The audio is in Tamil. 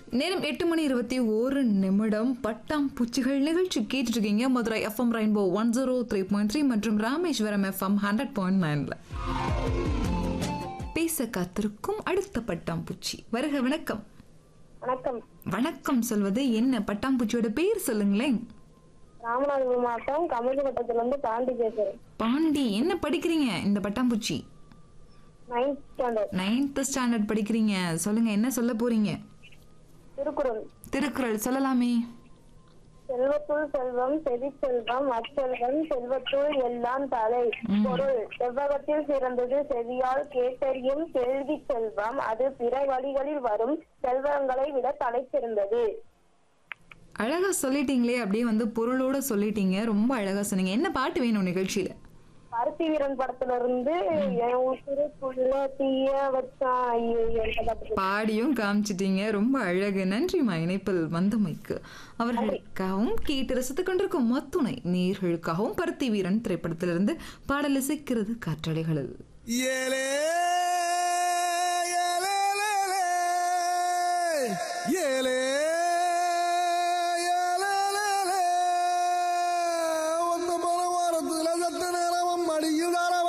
நேரம் எட்டு மணி இருபத்தி ஒரு நிமிடம் பட்டாம் பூச்சிகள் நிகழ்ச்சி கேட்டுட்டு இருக்கீங்க Madurai FM rainbow one zero three point three மற்றும் ராமேஸ்வரம் எஃப்எம் ஹண்ட்ரட் பாயிண்ட் நைன்ல பேச காத்திருக்கும் அடுத்த பட்டாம்பூச்சி வருக வணக்கம் வணக்கம் வணக்கம் சொல்வது என்ன பட்டாம்பூச்சியோட பேர் சொல்லுங்களேன் ராமநாதபுரம் மாவட்டம் கமலப்பட்டத்துல இருந்து பாண்டி பேசுறேன் பாண்டி என்ன படிக்கிறீங்க இந்த பட்டாம்பூச்சி நைன்த் ஸ்டாண்டர்ட் நைன்த் ஸ்டாண்டர்ட் படிக்கிறீங்க சொல்லுங்க என்ன சொல்ல போறீங்க திருக்குறள் திருக்குறள் சொல்லலாமே செல்வத்துள் செல்வம் செவி செல்வம் அச்செல்வம் செல்வத்துள் எல்லாம் தலை பொருள் செவ்வகத்தில் சிறந்தது செவியால் கேட்டறியும் கேள்வி செல்வம் அது பிற வழிகளில் வரும் செல்வங்களை விட தலை சிறந்தது அழகா சொல்லிட்டீங்களே அப்படியே வந்து பொருளோட சொல்லிட்டீங்க ரொம்ப அழகா சொன்னீங்க என்ன பாட்டு வேணும் நிகழ்ச்சியில பருத்தி வீரன் படத்துல இருந்து என் உசுருக்குள்ள தீய வச்சான் ஐயோ, என்ற பாட்டு. பாடியும் காமிச்சிட்டீங்க ரொம்ப அழகு நன்றிமா இணைப்பில் வந்தமைக்கு அவர்களுக்காகவும் கேட்டு ரசித்துக் கொண்டிருக்கும் மத்துணை நீர்களுக்காகவும் பருத்தி வீரன் திரைப்படத்திலிருந்து பாடல் இசைக்கிறது காற்றலைகளில் ஏலே